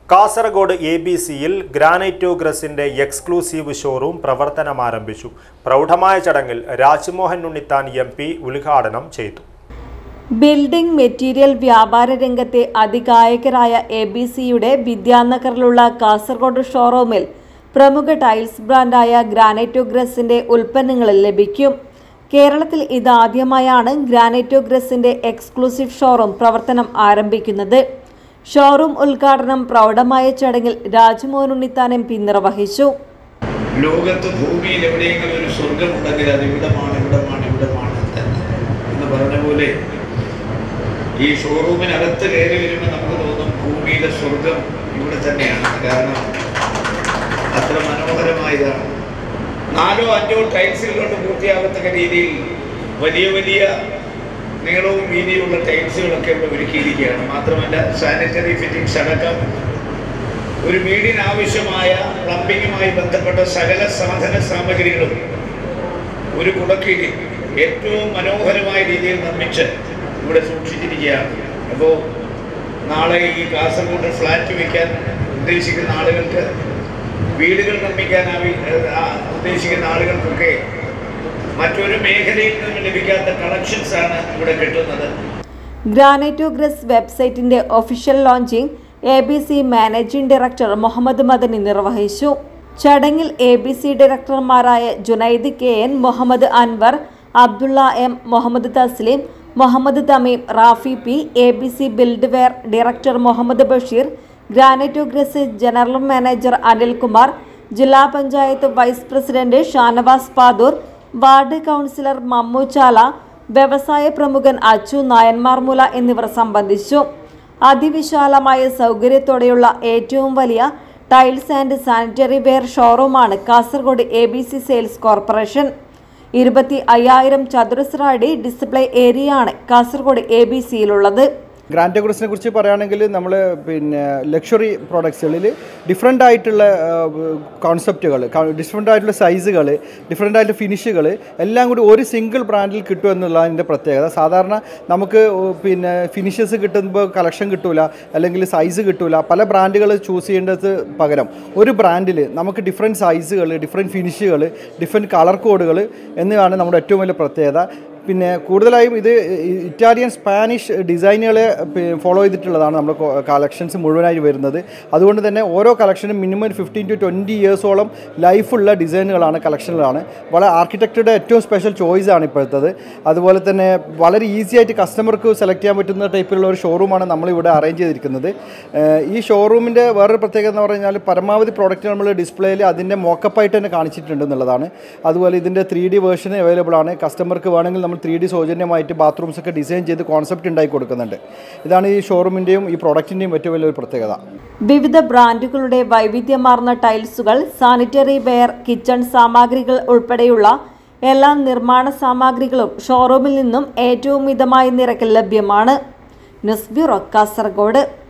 Kasaragod A B സിയിൽ Granito ഗ്രസിന്റെ exclusive showroom പ്രവർത്തനം ആരംഭിച്ചു പ്രൗഢമായ ചടങ്ങിൽ രാജ്മോഹൻ ഉണ്ണിത്താൻ എം പി ഉദ്ഘാടനം ചെയ്തു ബിൽഡിംഗ് മെറ്റീരിയൽ വ്യാപാര രംഗത്തെ അതികായകരായ എ ബി സിയുടെ വിദ്യാനഗറിലുള്ള കാസർഗോഡ് ഷോറൂമിൽ പ്രമുഖ ടൈൽസ് ബ്രാൻഡായ ഗ്രാനൈറ്റോ ഗ്രസിന്റെ ഉൽപ്പന്നങ്ങൾ ലഭിക്കും കേരളത്തിൽ ഇതാദ്യമായാണ് ഗ്രാനൈറ്റോ ഗ്രസിന്റെ എക്സ്ക്ലൂസീവ് ഷോറൂം പ്രവർത്തനം ആരംഭിക്കുന്നത് ഷോറൂം ഉദ്ഘാടനം പ്രൗഢമായ ചടങ്ങിൽ രാജ്മോഹൻ ഉണ്ണിത്താൻ എം പി നിർവഹിച്ചു ലോകത്ത് ഭൂമിയിൽ എവിടെയെങ്കിലും ഒരു സ്വർഗമുണ്ടെങ്കിൽ അത് ഇവിടമാണ് ഇവിടമാണ് ഇവിടമാണ് എന്ന് എന്ന് പറഞ്ഞ പോലെ ഈ ഷോറൂമിനകത്ത് കയറി വരുമ്പോൾ നമുക്ക് തോന്നും ഭൂമിയിലെ സ്വർഗം ഇവിടെ തന്നെയാണ് കാരണം അത്ര മനോഹരമായതാണ് നാലോ അഞ്ചോ ടൈൽസുകൾ കൊണ്ട് പൂർത്തിയാകത്തക്ക രീതിയിൽ വലിയ വലിയ നീളവും വീതിയുമുള്ള ടൈൽസുകളൊക്കെ ഇവിടെ ഒരുക്കിയിരിക്കുകയാണ് മാത്രമല്ല സാനിറ്ററി ഫിറ്റിംഗ്സ് അടക്കം ഒരു വീടിന് ആവശ്യമായ പ്ലംബിങ്ങുമായി ബന്ധപ്പെട്ട സകല സാധന സാമഗ്രികളും ഒരു കുടക്കീഴിൽ ഏറ്റവും മനോഹരമായ രീതിയിൽ നിർമ്മിച്ച് ഇവിടെ സൂക്ഷിച്ചിരിക്കുകയാണ് അപ്പോൾ നാളെ ഈ കാസർഗോഡ് ഫ്ലാറ്റ് വയ്ക്കാൻ ഉദ്ദേശിക്കുന്ന ആളുകൾക്ക് വീടുകൾ നിർമ്മിക്കാൻ ആവി ആ, ഉദ്ദേശിക്കുന്ന ആളുകൾക്കൊക്കെ മറ്റൊരു മേഖലയിൽ നിന്നും ലഭിക്കാത്ത കളക്ഷൻസ് ആണ് ഇവിടെ കിട്ടുന്നത് ഗ്രാനൈറ്റോ ഗ്രസ് വെബ്സൈറ്റിന്റെ official launching A B C managing director Muhammed Madani നിർവഹിച്ചു ചടങ്ങിൽ എ ബി സി ഡയറക്ടർമാരായ Junaid K N Muhammed Anwar Abdulla M Muhammed Thasleem Muhammed Thameem Rafi P A B C build ware director Muhammed Basheer ഗ്രാനൈറ്റോ ഗ്രസ് ജനറൽ മാനേജർ അനിൽകുമാർ ജില്ലാ panchayat vice president Shanavas Padoor ward councillor Mammu Chala വ്യവസായ പ്രമുഖൻ അച്ചു നായന്മാർമുല എന്നിവർ സംബന്ധിച്ചു അതിവിശാലമായ സൗകര്യത്തോടെയുള്ള ഏറ്റവും വലിയ ടൈൽസ് ആൻഡ് സാനിറ്ററി വെയർ ഷോറൂമാണ് Kasaragod A B C sales corporation ഇരുപത്തി അയ്യായിരം ചതുരശ്ര അടി ഡിസ്പ്ലേ ഏരിയയാണ് കാസർഗോഡ് എ ബി സിയിലുള്ളത് ഗ്രാൻഡ് ഗ്രസിനെ കുറിച്ച് പറയുകയാണെങ്കിൽ നമ്മൾ പിന്നെ ലക്ഷറി പ്രോഡക്ട്സുകളിൽ ഡിഫറെൻ്റ് ആയിട്ടുള്ള കോൺസെപ്റ്റുകൾ ഡിഫറെൻ്റ് ആയിട്ടുള്ള സൈസുകൾ ഡിഫറെൻ്റ് ആയിട്ടുള്ള ഫിനിഷുകൾ എല്ലാം കൂടി ഒരു സിംഗിൾ ബ്രാൻഡിൽ കിട്ടും എന്നുള്ളതിൻ്റെ പ്രത്യേകത സാധാരണ നമുക്ക് പിന്നെ ഫിനിഷസ് കിട്ടുമ്പോൾ കളക്ഷൻ കിട്ടൂല അല്ലെങ്കിൽ സൈസ് കിട്ടൂല പല ബ്രാൻഡുകൾ ചൂസ് ചെയ്യേണ്ടത് പകരം ഒരു ബ്രാൻഡിൽ നമുക്ക് ഡിഫറെൻറ്റ് സൈസുകൾ ഡിഫറെൻറ്റ് ഫിനിഷുകൾ ഡിഫറെൻറ്റ് കളർ കോഡുകൾ എന്നിവയാണ് നമ്മുടെ ഏറ്റവും വലിയ പ്രത്യേകത പിന്നെ കൂടുതലായും ഇത് ഇറ്റാലിയൻ സ്പാനിഷ് ഡിസൈനുകളെ ഫോളോ ചെയ്തിട്ടുള്ളതാണ് നമ്മുടെ കളക്ഷൻസ് മുഴുവനായി വരുന്നത് അതുകൊണ്ട് തന്നെ ഓരോ കളക്ഷനും മിനിമം ഒരു ഫിഫ്റ്റീൻ ടു ട്വൻറ്റി ഇയേഴ്സോളം ലൈഫുള്ള ഡിസൈനുകളാണ് കളക്ഷനുകളാണ് വളരെ ആർക്കിടെക്ചറുടെ ഏറ്റവും സ്പെഷ്യൽ ചോയ്സ് ആണ് ഇപ്പോഴത്തത് അതുപോലെ തന്നെ വളരെ ഈസി ആയിട്ട് കസ്റ്റമർക്ക് സെലക്ട് ചെയ്യാൻ പറ്റുന്ന ടൈപ്പിലുള്ള ഒരു ഷോറൂമാണ് നമ്മളിവിടെ അറേഞ്ച് ചെയ്തിരിക്കുന്നത് ഏഹ് ഈ ഷോറൂമിൻ്റെ വേറൊരു പ്രത്യേകത എന്ന് പറഞ്ഞാൽ പരമാവധി പ്രോഡക്റ്റ് നമ്മൾ ഡിസ്പ്ലേയിൽ അതിൻ്റെ മോക്കപ്പായിട്ട് തന്നെ കാണിച്ചിട്ടുണ്ട് എന്നുള്ളതാണ് അതുപോലെ ഇതിൻ്റെ ത്രീ ഡി വേർഷൻ അവൈലബിൾ ആണ് കസ്റ്റമർക്ക് വേണമെങ്കിൽ നമ്മൾ ത്രീ ഡി സൗജന്യമായിട്ട് ബാത്റൂംസ് ഒക്കെ ഡിസൈൻ ചെയ്ത് കോൺസെപ്റ്റ് ഉണ്ടാക്കി കൊടുക്കുന്നുണ്ട് ഇതാണ് ഈ ഷോറൂമിൻ്റെയും ഈ പ്രോഡക്റ്റിൻ്റെയും ഏറ്റവും വലിയൊരു പ്രത്യേകത വിവിധ ബ്രാൻഡുകളുടെ വൈവിധ്യമാർന്ന ടൈൽസുകൾ സാനിറ്ററി വെയർ കിച്ചൺ സാമഗ്രികൾ ഉൾപ്പെടെയുള്ള എല്ലാ നിർമ്മാണ സാമഗ്രികളും ഷോറൂമിൽ നിന്നും ഏറ്റവും മിതമായ നിരക്കിൽ ലഭ്യമാണ് ന്യൂസ് ബ്യൂറോ കാസർഗോഡ്